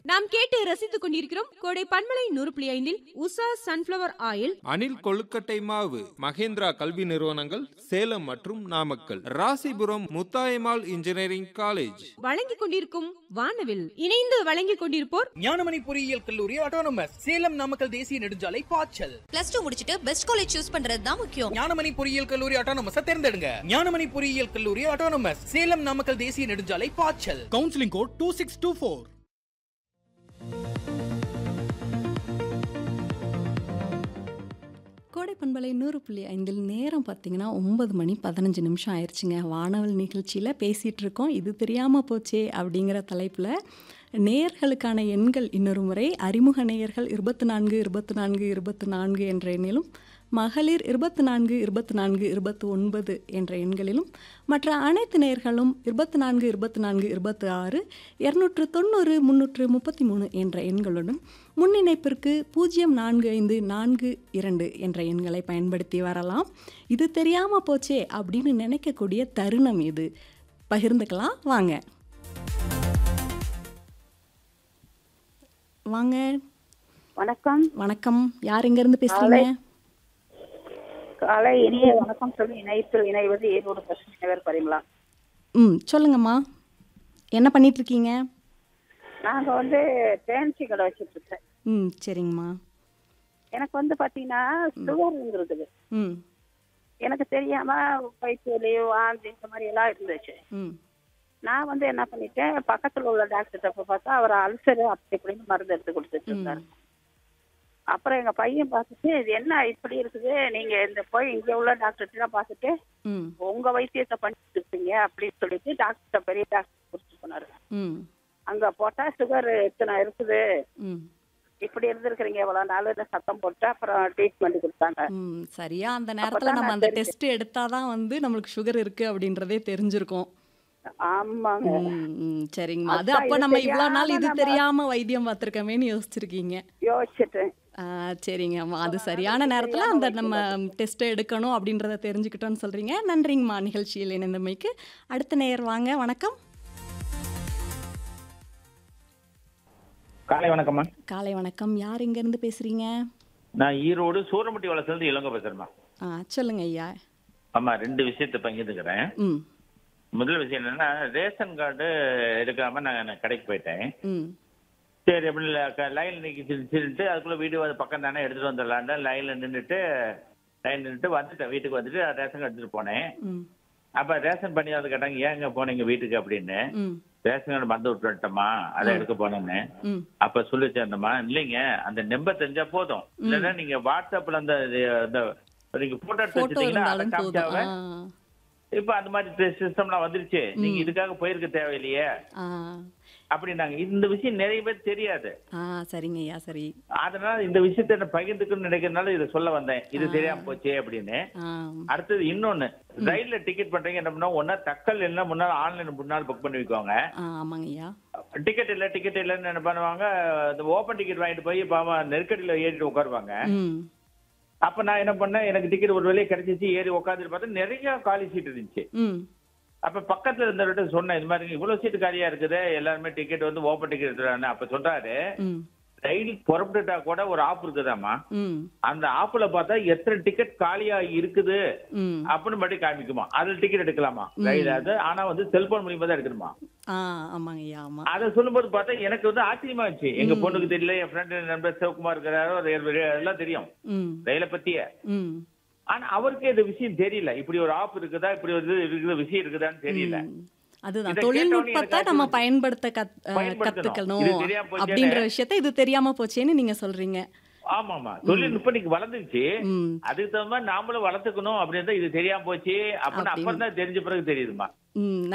நாம் கேட்டு ரசித்துக் கொண்டிருக்கிறோம் கோடை பன்மலை நூறு புள்ளி ஐந்தில் உஷா சன்ஃபிளவர் ஆயில் அணில் கொழுக்கட்டை மாவு மகேந்திரா கல்வி நிறுவனங்கள் சேலம் மற்றும் நாமக்கல் ராசிபுரம் முத்தாயம்மாள் இன்ஜினியரிங் காலேஜ் வழங்கிக் கொண்டிருக்கும் வானவில் இணைந்து வழங்கிக் கொண்டிருப்போர் ஞானமணி பொறியியல் கல்லூரி ஆட்டோனமஸ் சேலம் நாமக்கல் தேசிய நெடுஞ்சாலை பாய்ச்சல் பிளஸ் டூ முடிச்சிட்டு பெஸ்ட் காலேஜ் சூஸ் பண்றது தான் முக்கியம் ஞானமணி பொறியியல் கல்லூரி ஆட்டோனமஸ் தேர்ந்தெடுங்க ஞானமணி பொறியியல் கல்லூரி ஆட்டோனமஸ் சேலம் நாமக்கல் தேசிய நெடுஞ்சாலை பாய்ச்சல் counselling code two six two four கோடை பண்பலை நூறு புள்ளி ஐந்தில் நேரம் பார்த்தீங்கன்னா ஒன்பது மணி பதினஞ்சு நிமிஷம் ஆயிடுச்சுங்க வானவல் நிகழ்ச்சியில் பேசிகிட்டு இருக்கோம் இது தெரியாமல் போச்சே அப்படிங்கிற தலைப்பில் நேயர்களுக்கான எண்கள் இன்னொரு முறை அறிமுக நேயர்கள் இருபத்தி நான்கு இருபத்தி நான்கு இருபத்தி நான்கு என்ற எண்ணிலும் மகளிர் இருபத்தி நான்கு இருபத்தி நான்கு இருபத்தி ஒன்பது என்ற எண்களிலும் மற்ற அனைத்து நேயர்களும் இருபத்தி நான்கு இருபத்தி நான்கு இருபத்தி ஆறு இரநூற்று தொண்ணூறு முந்நூற்று முப்பத்தி மூணு என்ற எண்களுடன் முன்னிணைப்பிற்கு பூஜ்ஜியம் நான்கு ஐந்து நான்கு இரண்டு என்ற எண்களை பயன்படுத்தி வரலாம் இது தெரியாமல் போச்சே அப்படின்னு நினைக்கக்கூடிய தருணம் இது பகிர்ந்துக்கலாம் வாங்க வாங்க வணக்கம் வணக்கம் யார் எங்கேருந்து பேசுகிறீங்க காலை இனிய வணக்கம் சொல்லி இணைப்பில் இணைவது ஈரோடு பசுமை நகர் பரிமளா ம் சொல்லுங்கம்மா என்ன பண்ணிட்டு இருக்கீங்க நாங்க வந்து தேன்சி கடை வச்சுட்டு இருக்கேன் ம் சரிங்கம்மா எனக்கு வந்து பாத்தீங்கன்னா சுகர் இருந்திருக்குது ம் எனக்கு தெரியாம வயிற்று வலி வாந்தி இந்த மாதிரி எல்லாம் இருந்துச்சு ம் நான் வந்து என்ன பண்ணிட்டேன் பக்கத்துல உள்ள டாக்டர்கிட்ட போய் பார்த்தா அவர் அல்சர் அப்படி இப்படின்னு மருந்து எடுத்து கொடுத்துட்டு இருந்தாரு அப்புறம் எங்க பையன் பார்த்துட்டு இது என்ன இப்படி இருக்குது நீங்க இந்த போய் இங்க உள்ள டாக்டர்கிட்ட பார்த்துட்டு ம் உங்க வைத்தியத்தை பண்ணிட்டு இருக்கீங்க அப்படின்னு சொல்லிட்டு டாக்டர்கிட்ட பெரிய டாக்டர் கொடுத்து போனாரு ம் அங்க போட்டா சுகர் இத்தனை இருக்குது ம் இப்படி இருந்திருக்கிறீங்க இவ்வளவு நாள் சத்தம் போட்டு அப்புறம் ட்ரீட்மெண்ட் கொடுத்தாங்க ம் சரியா அந்த நேரத்தில் அப்பதான் நம்ம நான் அந்த தெரிஞ்சு- டெஸ்ட் எடுத்தால் தான் வந்து நம்மளுக்கு சுகர் இருக்குது அப்படின்றதே தெரிஞ்சிருக்கும் ஆமாங்க ம், ம், சரிங்கம்மா அது அதான் அப்போ இது நம்ம இவ்வளோ நாள் தெரியாம இது நம்ம- தெரியாம வைத்தியம் பார்த்துருக்கமேன்னு யோசிச்சிருக்கீங்க யோசிச்சுட்டேன் ஆ, சரிங்கம்மா அது சரியான நேரத்தில் அந்த நம்ம டெஸ்ட்டை எடுக்கணும் அப்படின்றத தெரிஞ்சுக்கிட்டோன்னு சொல்கிறீங்க நன்றிங்கம்மா நிகழ்ச்சியில் இணைந்தமைக்கு அடுத்த நேயர் வாங்க வணக்கம் காலை வணக்கம்மா காலை வணக்கம் யார் எங்கேருந்து பேசுகிறீங்க நான் ஈரோடு சூரமட்டி வளர்ச்சிலேருந்து இளங்க பேசுறேம்மா ஆ சொல்லுங்க ஐயா ஆமா ரெண்டு விஷயத்தை பகிர்ந்துக்கிறேன் ம் முதல் விஷயம் என்னன்னா ரேஷன் கார்டு எடுக்காம நான் கடைக்கு போயிட்டேன் ம் சரி அப்படின்னு லைன் நிற்கிட்டு அதுக்குள்ள வீடு வந்து பக்கம் தானே எடுத்துட்டு வந்துடலான்னு லைன்ல நின்றுட்டு லைன் நின்றுட்டு வந்துட்டேன் வீட்டுக்கு வந்துட்டு ரேஷன் கார்டு எடுத்துட்டு போனேன் ம் அப்ப ரேஷன் பண்ணி வந்து கேட்டாங்க ஏங்க போனீங்க வீட்டுக்கு அப்படின்னு ம் ரேஷன் கார்டு மறந்து விட்டு வந்துட்டோமா அதை எடுக்க போனேன்னு ம் அப்ப சொல்லிச்சு அந்தம்மா இல்லைங்க அந்த நம்பர் தெரிஞ்சா போதும் இல்லைன்னா நீங்க வாட்ஸ்அப்ல அந்த இது- அந்த நீங்க போட்டோ எடுத்து ஃபோட்டோ வச்சிட்டீங்கன்னா அதை இருந்தாலும் போதும் காமிச்சாவே ஆ இப்ப அந்த மாதிரி சிஸ்டம்லாம் வந்துருச்சு நீங்க இதுக்காக போயிருக்க தேவையில்லையே ஆ அப்படின்னாங்க இந்த விஷயம் நிறைய பேர் தெரியாது ஆ சரிங்க ஐயா சரி அதனால இந்த விஷயத்தை நான் பகிர்ந்துக்கணும்னு நினைக்கிறதுனால இதை சொல்ல வந்தேன் இது தெரியாம போச்சே அப்படின்னு ஆ அடுத்தது இன்னொன்னு ரயில்ல டிக்கெட் பண்றீங்க என்ன பண்ணா ஒன்னா தக்கல் இல்லைன்னா முன்னாள் ஆன்லைன் முன்னால் புக் பண்ணி வைக்குவாங்க ஆ ஆமாங்க ஐயா டிக்கெட் இல்ல டிக்கெட் இல்லைன்னு என்ன பண்ணுவாங்க இந்த ஓப்பன் டிக்கெட் வாங்கிட்டு போய் பாவம் நெருக்கடியில ஏறிட்டு உட்காருவாங்க ம் அப்ப நான் என்ன பண்ணேன் எனக்கு டிக்கெட் ஒரு வேலையை கிடைச்சிச்சு ஏறி உட்காந்துட்டு பார்த்தா நிறைய காலி சீட் இருந்துச்சு ம் அப்ப பக்கத்துல இருந்தவர்கிட்ட சொன்னேன் இது மாதிரி இவ்வளவு சீட் காலியா இருக்குது எல்லாருமே டிக்கெட் வந்து ஓப்பன் டிக்கெட் எடுத்துறாங்க அப்ப சொல்றாரு ம் ரயில் புறப்பட்டுட்டா கூட ஒரு ஆப் இருக்குதாம்மா ம் அந்த ஆப்ல பார்த்தா எத்தனை டிக்கெட் காலியா இருக்குது ம் அப்படின்னு மட்டும் காமிக்குமா அதுல டிக்கெட் எடுக்கலாமா ரயில் அது ஆனா வந்து செல்போன் மூலியமா தான் எடுக்கணுமா ஆ ஆமாங்க ஐயா ஆமாம் அதை சொல்லும்போது பார்த்தா எனக்கு வந்து ஆச்சரியமா இருந்துச்சு எங்க பொண்ணுக்கு தெரியல என் ஃப்ரெண்ட் நண்பர் சிவகுமார் இருக்கிறாரோ அது எல்லாம் தெரியும் ம் ரயிலை பத்திய ம் ஆனா அவருக்கு இந்த விஷயம் தெரியல இப்படி ஒரு ஆப் இருக்குதா இப்படி ஒரு இது இருக்குது விஷயம் இருக்குதான்னு தெரியல ம். அதுதான் இதை தொழில்நுட்பத்தை கேட்டவுடனே நம்ம எனக்கு பயன்படுத்த கத் அஹ், பயன்படுத்தணும். கத்துக்கணும் இது தெரியாம போச்சேன்னு. அப்படின்ற விஷயத்த இது தெரியாம போச்சேன்னு நீங்க சொல்றீங்க ஆமாமா தொழில்நுட்பம் இன்னைக்கு வளர்ந்துருச்சு ம் அதுக்கு தகுந்த மாதிரி நாமளும் வளர்த்துக்கணும் அப்படின்னு இது தெரியாம போச்சு அப்படின்னு அப்படின்னு. அப்புறம் தான் தெரிஞ்ச பிறகு தெரியுதுமா ம்